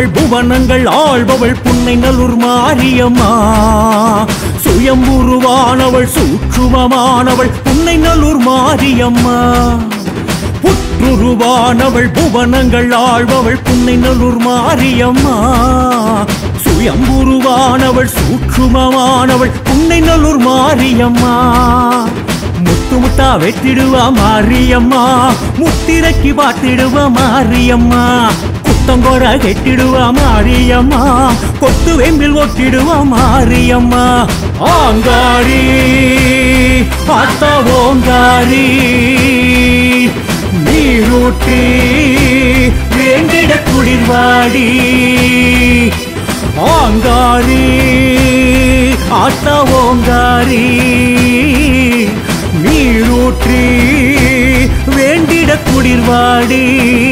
ஆள்பவள் புவனங்கள் ஆள்பவள் புன்னை நல்லூர் மாரியம்மா சுயம்புருவானவள் சூட்சுமமானவள் புன்னை நல்லூர் மாரியம்மா புற்றுருவானவள் புவனங்கள் ஆள்பவள் புன்னை நல்லூர் மாரியம்மா சுயம்புருவானவள் சூட்சுமமானவள் புன்னை நல்லூர் மாரியம்மா முத்து முத்தா வெட்டிடுவா மாரியம்மா முத்திரைக்கு பார்த்திடுவா மாரியம்மா குத்தங்கொட கெட்டிடுவா மாரியம்மா கொத்து வெம்பில் ஒட்டிடுவா மாரியம்மா ஆங்காரி பார்த்த ஓங்காரி நீரூற்றி வேண்டிட குளிர்வாடி ஆங்காரி ஆத்த ஓங்காரி நீரூற்றி வேண்டிட குளிர்வாடி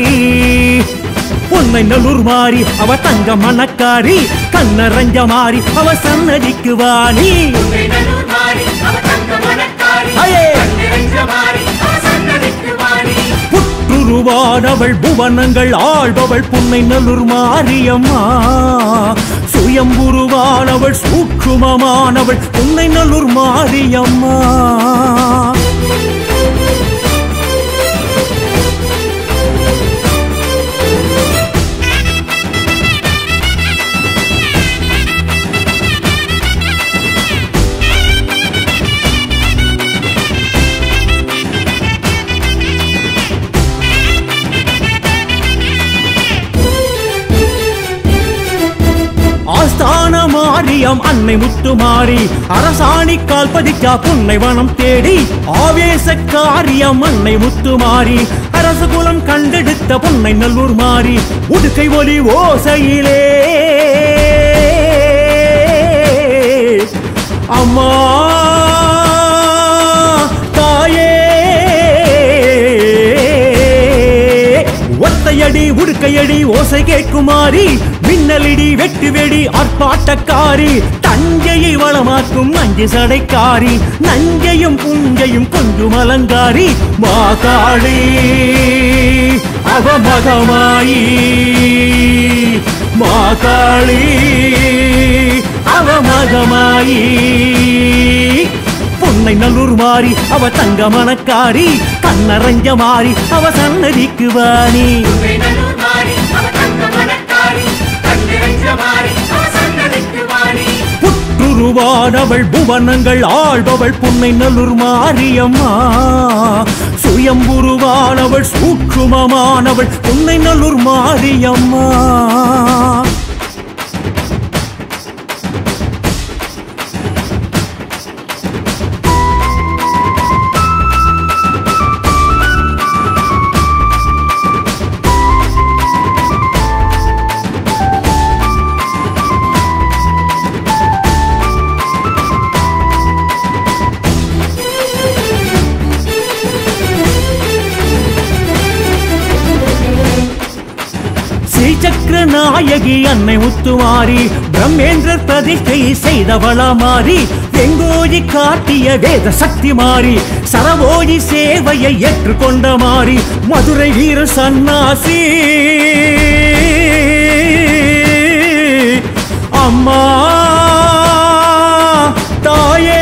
பொன்னை நல்லூர் மாறி அவ தங்க மணக்காரி கண்ணரஞ்ச மாறி அவ சன்னதிக்கு வாணி உன்னை நல்லூர் மாறி, அவ தங்க மணக்காரி. அயே! கண்ணிறைஞ்ச மாறி, அவ சன்னதிக்கு வாணி. புற்றுருவானவள் புவனங்கள் ஆள்பவள் புன்னை நல்லூர் மாரியம்மா சுயம்புருவானவள் சூட்சுமமானவள் புன்னை நல்லூர் மாரியம்மா ஆஸ்தான மாரியம் அன்னை முத்து மாறி அரசாணி கால் பதிக்கா புன்னை வனம் தேடி ஆவேச காரியம் அன்னை முத்து மாறி அரச குலம் கண்டெடுத்த புன்னை நல்லூர் மாறி உடுக்கை ஒலி ஓசையிலே அம்மா தாயே ஒத்தையடி உடுக்கையடி ஓசை கேட்குமாரி மின்னலிடி வெட்டு வெடி ஆர்ப்பாட்டக்காரி தஞ்சையை வளமாக்கும் நஞ்சு சடைக்காரி நஞ்சையும் புஞ்சையும் கொஞ்சம் அலங்காரி மாகாளி அவ மகமாயி மாகாளி அவ மகமாயி பொன்னை நல்லூர் மாறி அவ தங்க மணக்காரி கண்ணரஞ்ச மாறி அவ சன்னதிக்கு வாணி உன்னை நல்லூர் மாறி, அவ தங்க மணக்காரி. கண்ணிறைஞ்ச மாறி, அவ சன்னதிக்கு வாணி. புற்றுருவானவள் புவனங்கள் ஆள்பவள் புன்னை நல்லூர் மாரியம்மா சுயம்புருவானவள் சூட்சுமமானவள் புன்னை நல்லூர் மாரியம்மா ஸ்ரீசக்கர நாயகி அன்னை முத்துமாரி பிரம்மேந்திரர் பிரதிஷ்டை செய்தவளா மாறி வெங்கோஜி காட்டிய வேத சக்தி மாறி சரவோஜி சேவையை ஏற்றுக்கொண்ட மாறி மதுரை வீர சன்னாசி அம்மா தாயே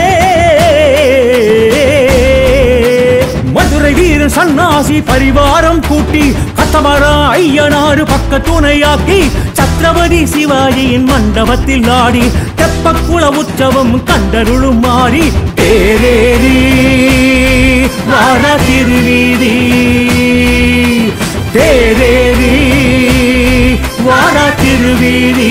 மதுரை வீரன் சன்னாசி பரிவாரம் கூட்டி கத்தமரா ஐயனாறு பக்க துணையாக்கி சத்ரபதி சிவாஜியின் மண்டபத்தில் ஆடி தெப்பக்குள உற்சவம் கண்டருளும் மாறி தேரேரி வார திருவீதி தேரேரி வார திருவீதி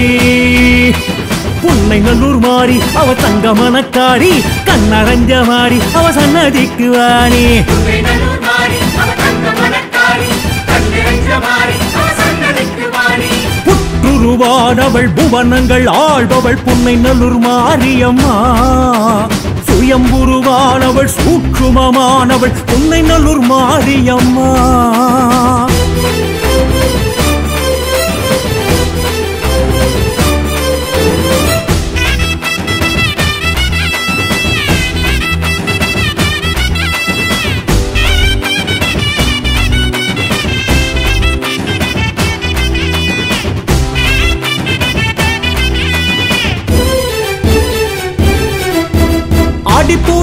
புன்னை நல்லூர் மாறி அவ தங்க மணக்காரி கண்ணரஞ்ச மாறி அவ சன்னதிக்கு வாணி உன்னை நல்லூர் மாறி, அவ தங்க மணக்காரி. கண்ணிறைஞ்ச மாறி, அவ சன்னதிக்கு வாணி. புற்றுருவானவள் புவனங்கள் ஆள்பவள் புன்னை நல்லூர் மாரியம்மா சுயம்புருவானவள் சூட்சுமமானவள் புன்னை நல்லூர் மாரியம்மா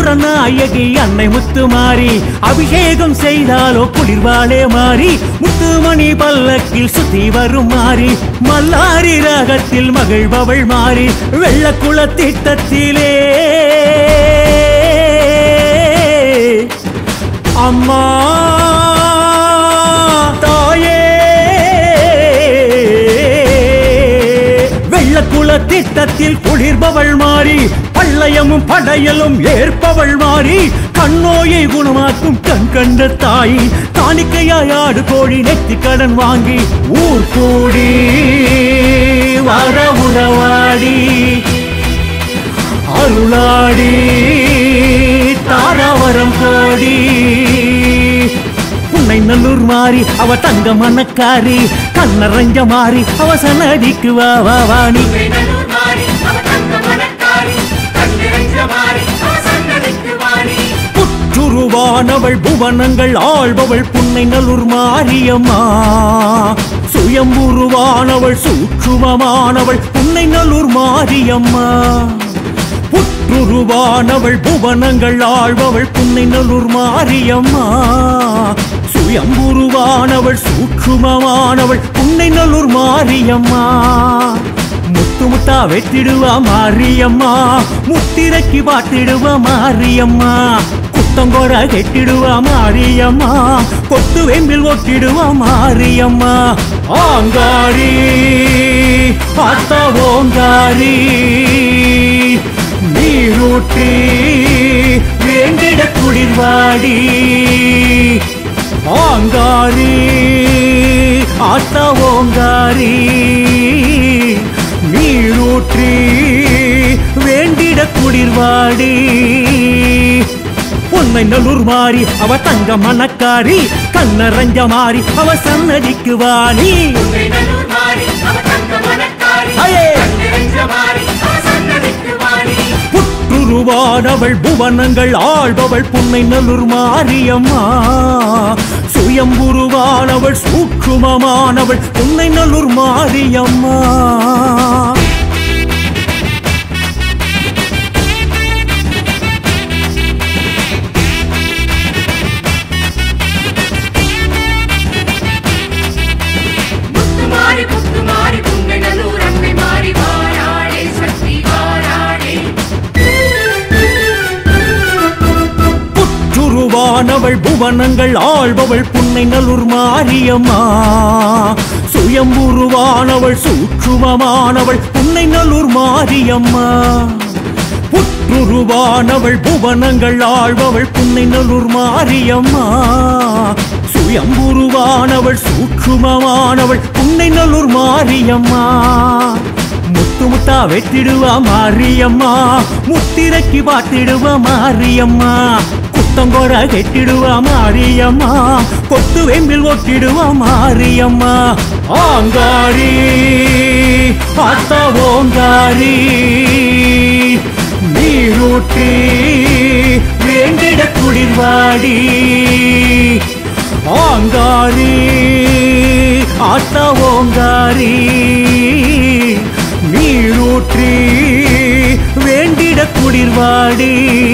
நாயகி அன்னை முத்துமாரி அபிஷேகம் செய்தாலோ குளிர்வாளே மாறி முத்துமணி பல்லக்கில் சுத்தி வரும் மாறி மல்லாரி ராகத்தில் மகிழ்பவள் மாறி வெள்ளக்குள திட்டத்திலே அம்மா தாயே வெள்ளக்குள திட்டத்தில் குளிர்பவள் மாறி பள்ளயமும் படையலும் ஏற்பவள் மாறி கண்ணோயை குணமாக்கும் கண் கண்ட தாய் காணிக்கையாய் ஆடு கோழி நெத்தி கடன் வாங்கி ஊர் கூடி வர உறவாடி அருளாடி தாராவரம் கோடி உன்னை நல்லூர் மாறி அவ தங்க மணக்காரி கண்ணரஞ்ச மாறி அவ சன்னதிக்கு வா வா வாணி நல்லூர் மாறி அவ தங்க மணக்காரி கண்ணிரஞ்ச மாறி அவ சன்னதிக்கு வாணி புற்றுருவானவள் புவனங்கள் ஆள்பவள் புன்னை நல்லூர் மாரியம்மா சுயம்புருவானவள் சூட்சுமமானவள் புன்னை நல்லூர் மாரியம்மா புற்றுருவானவள் புவனங்கள் ஆள்பவள் புன்னை நல்லூர் மாரியம்மா சுயம்புருவானவள் சூட்சுமமானவள் புன்னை நல்லூர் மாரியம்மா முத்து முத்தா வெட்டிடுவா மாரியம்மா முத்திரைக்கு பாட்டிடுவா மாரியம்மா குத்தங்கோட கெட்டிடுவா மாரியம்மா கொத்து வெம்பில் ஒட்டிடுவா மாரியம்மா ஆங்காரி அத்த ஓங்காரி நீரூற்றி வேண்டிட குளிர்வாடி ஆங்காரி ஆத்த ஓங்காரி நீரூற்றி வேண்டிட குளிர்வாடி உன்னை நல்லூர் மாறி அவ தங்க மணக்காரி கண்ணரஞ்ச மாறி அவ சன்னதிக்கு வாணி நல்லூர் மாறி அவ தங்க மணக்காரி அயே! கண்ணிரஞ்ச மாறி அவ சன்னதிக்கு வாணி புற்றுருவானவள் புவனங்கள் ஆள்பவள் புன்னை நல்லூர் மாரியம்மா சுயம்புருவானவள் சூட்சுமமானவள் புன்னை நல்லூர் மாரியம்மா முத்து மாறி முத்து மாறி புங்கை நல்லூர் அன்னை மாறி வாராளே சக்தி வாராளே புற்றுருவானவள் புவனங்கள் ஆள்பவள் புன்னை நல்லூர் மாரியம்மா சுயம்புருவானவள் சூட்சுமமானவள் புன்னை நல்லூர் மாரியம்மா புற்றுருவானவள் புவனங்கள் ஆள்பவள் புன்னை நல்லூர் மாரியம்மா சுயம்புருவானவள் சூட்சுமமானவள் புன்னை நல்லூர் மாரியம்மா முத்து முத்தா வெட்டிடுவா மாரியம்மா முத்திரைக்கு பாட்டிடுவா மாரியம்மா குத்தங்கோட கெட்டிடுவா மாரியம்மா கொத்து வெம்பில் ஒட்டிடுவா மாரியம்மா ஆங்காரி அத்த ஓங்காரி நீரூற்றி வேண்டிட குளிர்வாடி ஆங்காரி ஆத்த ஓங்காரி நீரூற்றி வேண்டிட குளிர்வாடி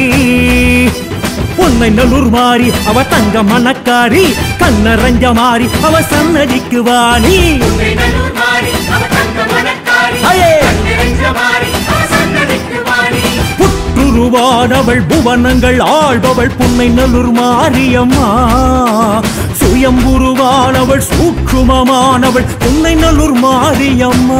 உன்னை நல்லூர் மாறி அவ தங்க மணக்காரி கண்ணரஞ்ச மாறி அவ சன்னதிக்கு வாணி நல்லூர் மாறி அவ தங்க மணக்காரி அயே! கண்ணிரஞ்ச மாறி அவ சன்னதிக்கு வாணி புற்றுருவானவள் புவனங்கள் ஆள்பவள் புன்னை நல்லூர் மாரியம்மா சுயம்புருவானவள் சூட்சுமமானவள் புன்னை நல்லூர் மாரியம்மா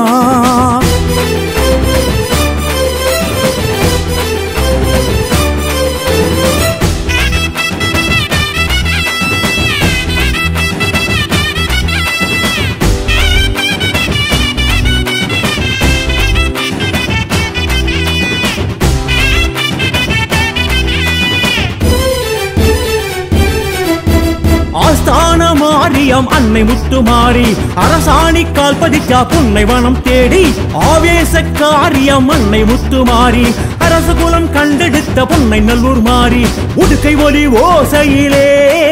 ஆஸ்தான மாரியம் அன்னை முத்துமாரி அரசாணி கால் பதிச்சா புன்னை வனம் தேடி ஆவேச காரியம் அன்னை முத்துமாரி அரச குலம் கண்டெடுத்த புன்னை நல்லூர் மாறி உடுக்கை ஒலி ஓசையிலே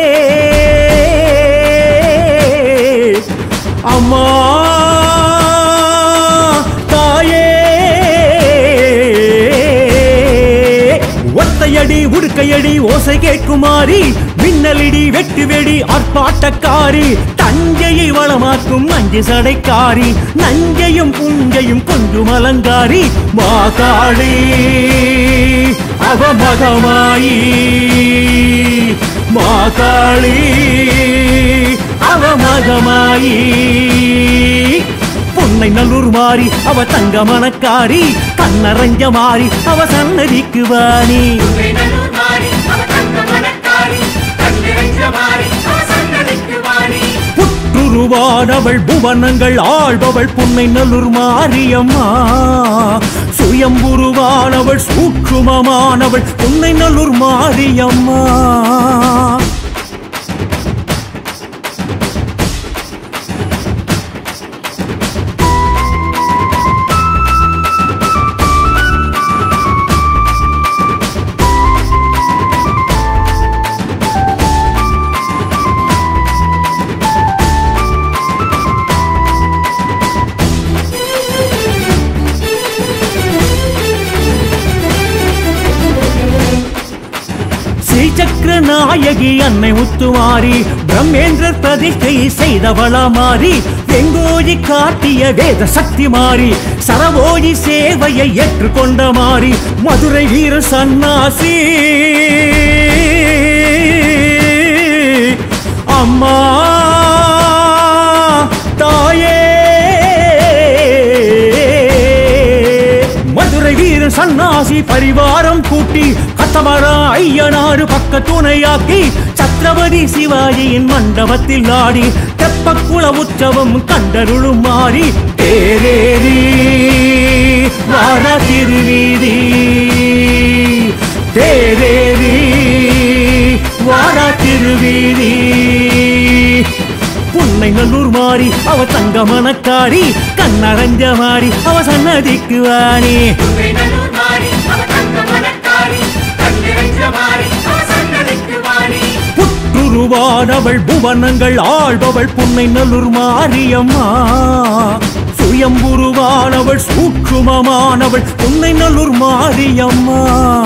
அம்மா தாயே ஒத்தையடி உடுக்கையடி ஓசை கேட்குமாறி மின்னலிடி வெட்டு வெடி ஆர்ப்பாட்டக்காரி தஞ்சையை வளமாக்கும் மஞ்சு சடைக்காரி நஞ்சையும் புஞ்சையும் கொஞ்சம் அலங்காரி மாகாளி அவ மகமாயி மாகாளி அவ மகமாயி பொன்னை நல்லூர் மாறி அவ தங்க மணக்காரி கண்ணரஞ்ச மாறி அவ சன்னதிக்கு வாணி நல்லூர் மாறி அவ தங்க மணக்காரி கண்ணிறைஞ்ச மாறி அவ சன்னதிக்கு வாணி புற்றுருவானவள் புவனங்கள் ஆள்பவள் பொன்னை நல்லூர் மாரியம்மா சுயம்புருவானவள் சூட்சுமமானவள் பொன்னை நல்லூர் மாரியம்மா ஸ்ரீசக்கர நாயகி அன்னை முத்துமாரி பிரம்மேந்திரர் பிரதிஷ்டை செய்தவளா மாறி வெங்கோஜி காட்டிய வேத சக்தி மாறி சரவோஜி சேவையை ஏற்றுக்கொண்ட மாறி மதுரை வீர சன்னாசி அம்மா தாயே மதுரை வீர சன்னாசி பரிவாரம் கூட்டி கத்தமரா ஐயனாறு பக்க துணையாக்கி சத்ரபதி சிவாஜியின் மண்டபத்தில் ஆடி தெப்பக்குள உற்சவம் கண்டருளும் மாறி தேரேரி வார திருவீதி தேரேரி வார திருவீதி புன்னை நல்லூர் மாறி அவ தங்க மணக்காரி கண்ணரஞ்ச மாறி அவ சன்னதிக்கு வாணி நல்லூர் மாறி அவ தங்க மணக்காரி கண்ணிறைஞ்ச மாறி அவ சன்னதிக்கு வாணி புற்றுருவானவள் புவனங்கள் ஆள்பவள் புன்னை நல்லூர் மாரியம்மா சுயம்புருவானவள் சூட்சுமமானவள் புன்னை நல்லூர் மாரியம்மா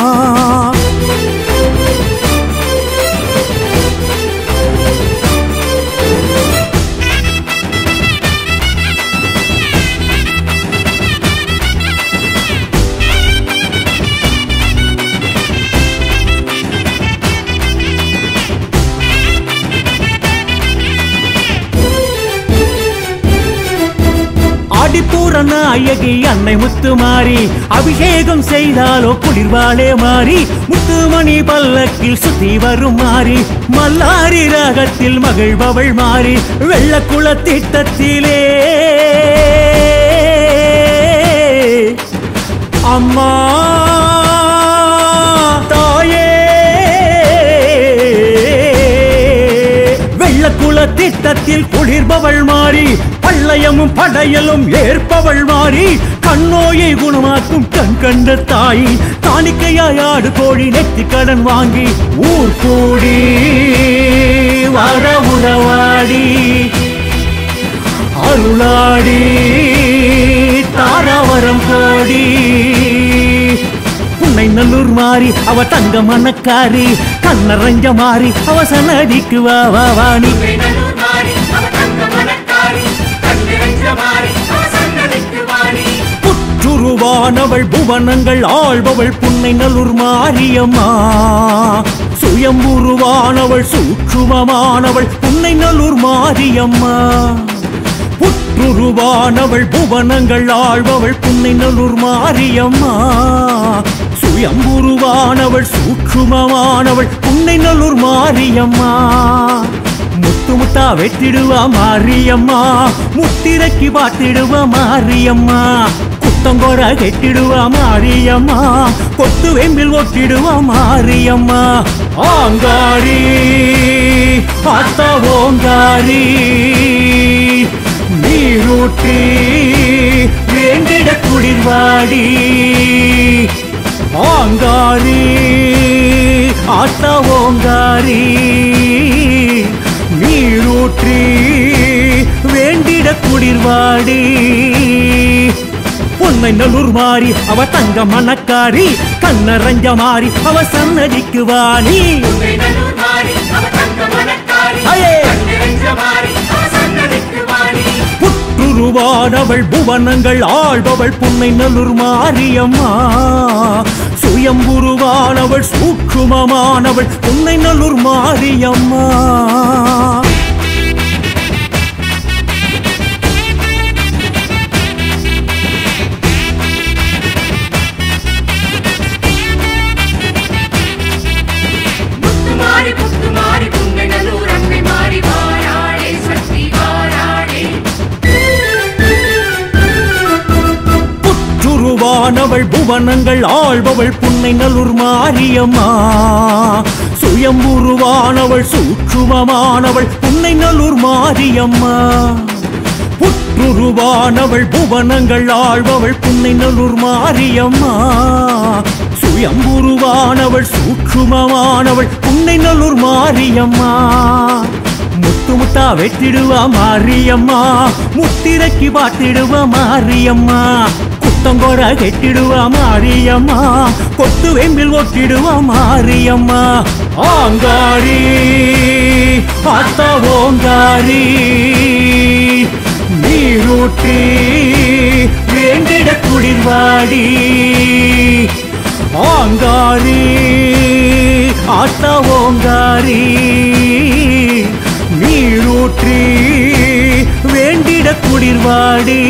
ஆடிப்பூர நாயகி அன்னை முத்துமாரி அபிஷேகம் செய்தாலோ குளிர்வாளே மாறி முத்துமணி பல்லக்கில் சுத்தி வரும் மாறி மல்லாரி ராகத்தில் மகிழ்பவள் மாறி வெள்ளக்குள திட்டத்திலே அம்மா தாயே வெள்ளக்குள திட்டத்தில் குளிர்பவள் மாறி பள்ளயமும் படையலும் ஏற்பவள் மாறி கண்ணோயை குணமாக்கும் கண் கண்ட தாய் காணிக்கையாய் ஆடு கோழி நெத்தி கடன் வாங்கி ஊர் கூடி வர உறவாடி அருளாடி தாராவரம் கோடி உன்னை நல்லூர் மாறி அவ தங்க மணக்காரி கண்ணரஞ்ச மாறி அவ சன்னதிக்கு வா வா வாணி நல்லூர் மாறி அவ தங்க மணக்காரி கண்ணிறைஞ்ச மாறி அவ சன்னதிக்கு வாணி புற்றுருவானவள் புவனங்கள் ஆள்பவள் புன்னை நல்லூர் மாரியம்மா சுயம்புருவானவள் சூட்சுமமானவள் புன்னை நல்லூர் மாரியம்மா புற்றுருவானவள் புவனங்கள் ஆள்பவள் புன்னை நல்லூர் மாரியம்மா சுயம்புருவானவள் சூட்சுமமானவள் புன்னை நல்லூர் மாரியம்மா முத்து முத்தா வெட்டிடுவா மாரியம்மா முத்திரைக்கு பார்த்திடுவா மாரியம்மா குத்தங்கோட கெட்டிடுவா மாரியம்மா கொத்து வெம்பில் ஒட்டிடுவா மாரியம்மா ஆங்காரி அத்த ஓங்காரி நீரூற்றி வேண்டிட குளிர்வாடி ஆங்காரி ஆத்த ஓங்காரி நீரூற்றி வேண்டிட குளிர்வாடி பொன்னை நல்லூர் மாறி அவ தங்க மணக்காரி கண்ணரஞ்ச மாறி அவ சன்னதிக்கு வாணி உன்னை நல்லூர் மாறி அவ தங்க மணக்காரி ஐயே! கண்ணெறிஞ்ச மாறி அவ சன்னதிக்கு வாணி புற்றுருவானவள் புவனங்கள் ஆள்பவள் புன்னை நல்லூர் மாரியம்மா சுயம்புருவானவள் சூக்குமமானவள் புன்னை நல்லூர் மாரியம்மா முத்து மாறி முத்து மாறி புங்கை நல்லூர் அன்னை மாறி வாராளே சக்தி வாராளே புற்றுருவானவள் புவனங்கள் ஆள்பவள் புன்னை நல்லூர் மாரியம்மா சுயம்புருவானவள் சூக்குமமானவள் புன்னை நல்லூர் மாரியம்மா புற்றுருவானவள் புவனங்கள் ஆள்பவள் புன்னை நல்லூர் மாரியம்மா சுயம்புருவானவள் சூக்குமமானவள் புன்னை நல்லூர் மாரியம்மா முத்து முத்தா வெட்டிடுவா மாரியம்மா முத்திரைக்கு பாத்திடுவா மாரியம்மா குத்தங்கோட கெட்டிடுவா மாரியம்மா கொத்து வெம்பில் ஒட்டிடுவா மாரியம்மா ஆங்காரி அத்த ஓங்காரி நீரூற்றி வேண்டிட குளிர்வாடி ஆங்காரி ஆத்த ஓங்காரி நீரூற்றி வேண்டிட குளிர்வாடி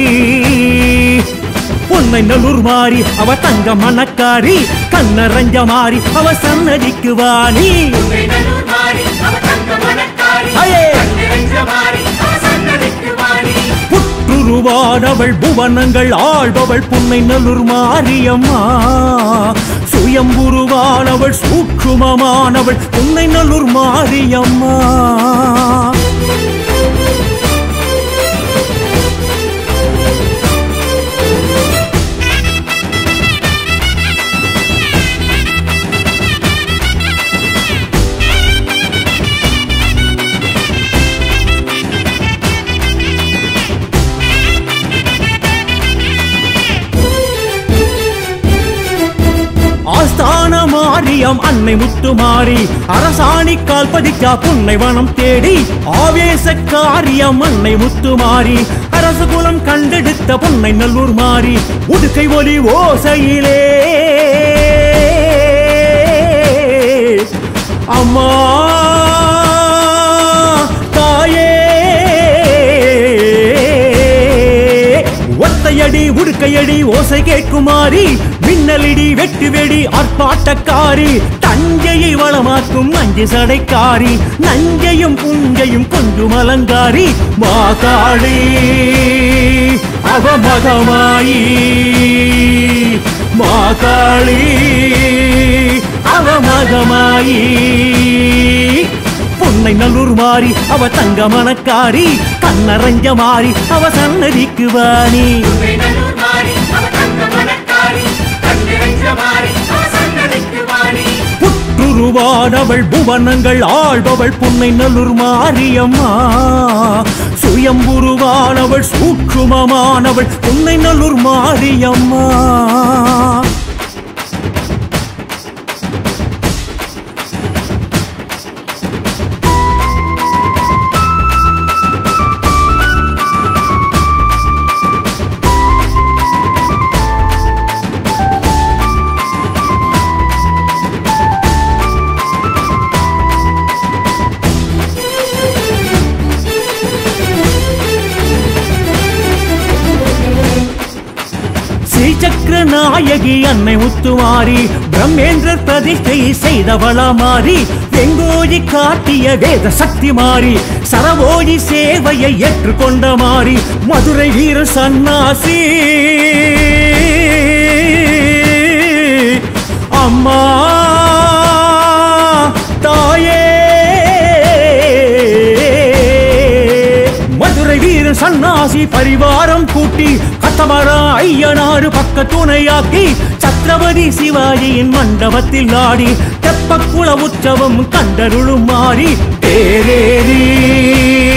பொன்னை நல்லூர் மாறி அவ தங்க மணக்காரி கண்ணரஞ்ச மாறி அவ சன்னதிக்கு வாணி உன்னை நல்லூர் மாறி அவ தங்க மணக்காரி ஐயே! கண்ணெறிஞ்ச மாறி அவ சன்னதிக்கு வாணி புற்றுருவானவள் புவனங்கள் ஆள்பவள் புன்னை நல்லூர் மாரியம்மா சுயம்புருவானவள் சூக்குமமானவள் புன்னை நல்லூர் மாரியம்மா ஆஸ்தான மாரியம் அன்னை முத்து மாறி அரசாணி கால் பதிக்கா புன்னை வனம் தேடி ஆவேச காரியம் அன்னை முத்து மாறி அரச குலம் கண்டெடுத்த புன்னை நல்லூர் மாறி உடுக்கை ஒலி ஓசையிலே அம்மா தாயே ஒத்தையடி உடுக்கையடி ஓசை கேட்குமாரி மின்னலிடி வெட்டு வெடி ஆர்ப்பாட்டக்காரி தஞ்சையை வளமாக்கும் நஞ்சு சடைக்காரி நஞ்சையும் புஞ்சையும் கொஞ்சம் அலங்காரி மாகாளி அவ மகமாயி மாகாளி அவ மகமாயி பொன்னை நல்லூர் மாறி அவ தங்க மணக்காரி கண்ணரஞ்ச மாறி அவ சன்னதிக்கு வாணி உன்னை நல்லூர் மாறி அவ தங்க மணக்காரி கண்ணெறிஞ்ச மாறி அவ சன்னதிக்கு வாணி புற்றுருவானவள் புவனங்கள் ஆள்பவள் புன்னை நல்லூர் மாரியம்மா சுயம்புருவானவள் சூக்குமமானவள் புன்னை நல்லூர் மாரியம்மா ஸ்ரீசக்கர நாயகி அன்னை முத்துமாரி பிரம்மேந்திரர் பிரதிஷ்டை செய்தவளா மாறி வெங்கோஜி காட்டிய வேத சக்தி மாறி சரவோஜி சேவையை ஏற்றுக்கொண்ட மாறி மதுரை வீர சன்னாசி அம்மா தாயே மதுரை வீரன் சன்னாசி பரிவாரம் கூட்டி கத்தமரா ஐயனாறு பக்க துணையாக்கி சத்ரபதி சிவாஜியின் மண்டபத்தில் ஆடி தெப்பக்குள உற்சவம் கண்டருளும் மாறி தேரேரி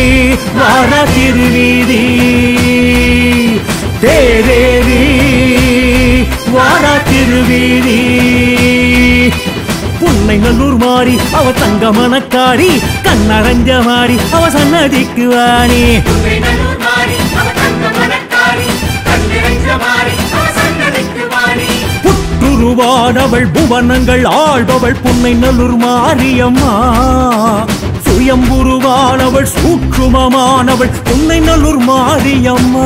வார திருவீதி தேரேரி வீதி புன்னை நல்லூர் மாறி அவ தங்க மணக்காரி கண்ணரஞ்ச மாறி அவ சன்னதிக்கு வாணி புன்னை நல்லூர் மாறி அவ தங்க மணக்காரி கண்ணிறைஞ்ச மாறி அவ சன்னதிக்கு வாணி புற்றுருவானவள் புவனங்கள் ஆள்பவள் புன்னை நல்லூர் மாரியம்மா சுயம்புருவானவள் சூற்றுமமானவள் புன்னை நல்லூர் மாரியம்மா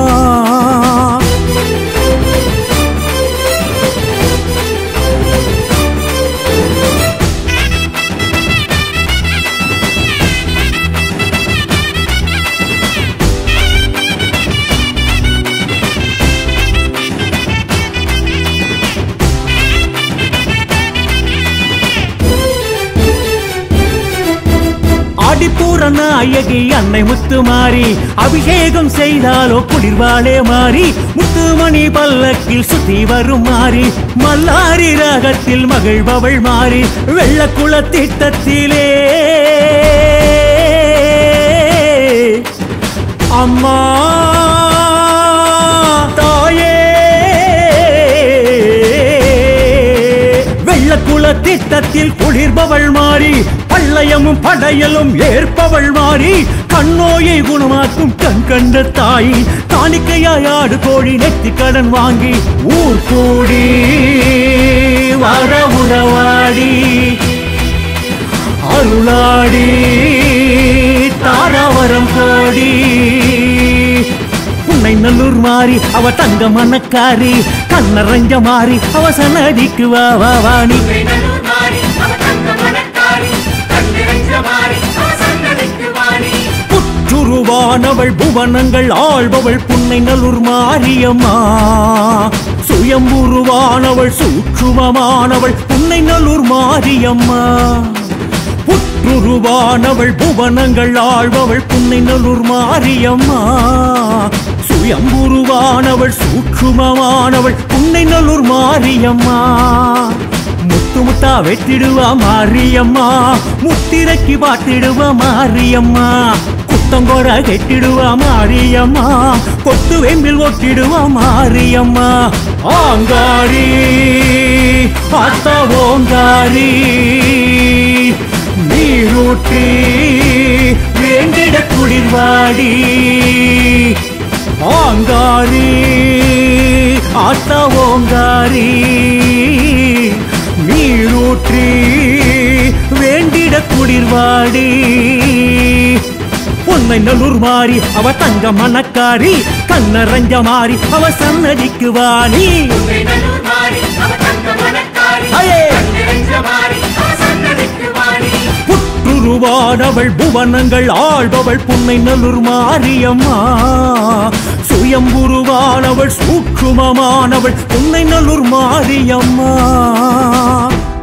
ஆடிப்பூர நாயகி அன்னை முத்துமாரி அபிஷேகம் செய்தாலோ குளிர்வாளே மாறி முத்துமணி பல்லக்கில் சுத்தி வரும் மாறி மல்லாரி ராகத்தில் மகிழ்பவள் மாறி வெள்ளக்குள திட்டத்திலே அம்மா தாயே வெள்ளக்குள திட்டத்தில் குளிர்பவள் மாறி பள்ளயமும் படையலும் ஏற்பவள் மாறி கண்ணோயை குணமாக்கும் கண் கண்ட தாய் காணிக்கையாய் ஆடு கோழி நெத்தி கடன் வாங்கி ஊர் கூடி வர உறவாடி அருளாடி தாராவரம் கோடி உன்னை நல்லூர் மாறி அவ தங்க மணக்காரி கண்ணரஞ்ச மாறி அவ சன்னதிக்கு வா வா வாணி புன்னை நல்லூர் மாறி அவ தங்க மணக்காரி கண்ணிறைஞ்ச மாறி அவ சன்னதிக்கு வாணி புற்றுருவானவள் புவனங்கள் ஆள்பவள் புன்னை நல்லூர் மாரியம்மா சுயம்புருவானவள் சூற்றுமமானவள் புன்னை நல்லூர் மாரியம்மா புற்றுருவானவள் புவனங்கள் ஆள்பவள் புன்னை நல்லூர் மாரியம்மா சுயம்புருவானவள் சூற்றுமமானவள் புன்னை நல்லூர் மாரியம்மா முத்து முத்தா வெட்டிடுவா மாரியம்மா முத்திரைக்கு பாட்டிடுவா மாரியம்மா குத்தங்கோட கெட்டிடுவா மாரியம்மா கொத்து வெம்பில் ஒட்டிடுவா மாரியம்மா ஆங்காரி அத்த ஓங்காரி நீரூற்றி வேண்டிட குளிர்வாடி ஆங்காரி ஆத்த ஓங்காரி நீரூற்றி வேண்டிட குளிர்வாடி பொன்னை நல்லூர் மாறி அவ தங்க மணக்காரி கண்ணரஞ்ச மாறி அவ சன்னதிக்கு வாணி புன்னை நல்லூர் மாறி அவ தங்க மணக்காரி அயே! கண்ணிறைஞ்ச மாறி அவ சன்னதிக்கு வாணி புற்றுருவானவள் புவனங்கள் ஆள்பவள் புன்னை நல்லூர் மாரியம்மா சுயம்புருவானவள் சூற்றுமமானவள் புன்னை நல்லூர் மாரியம்மா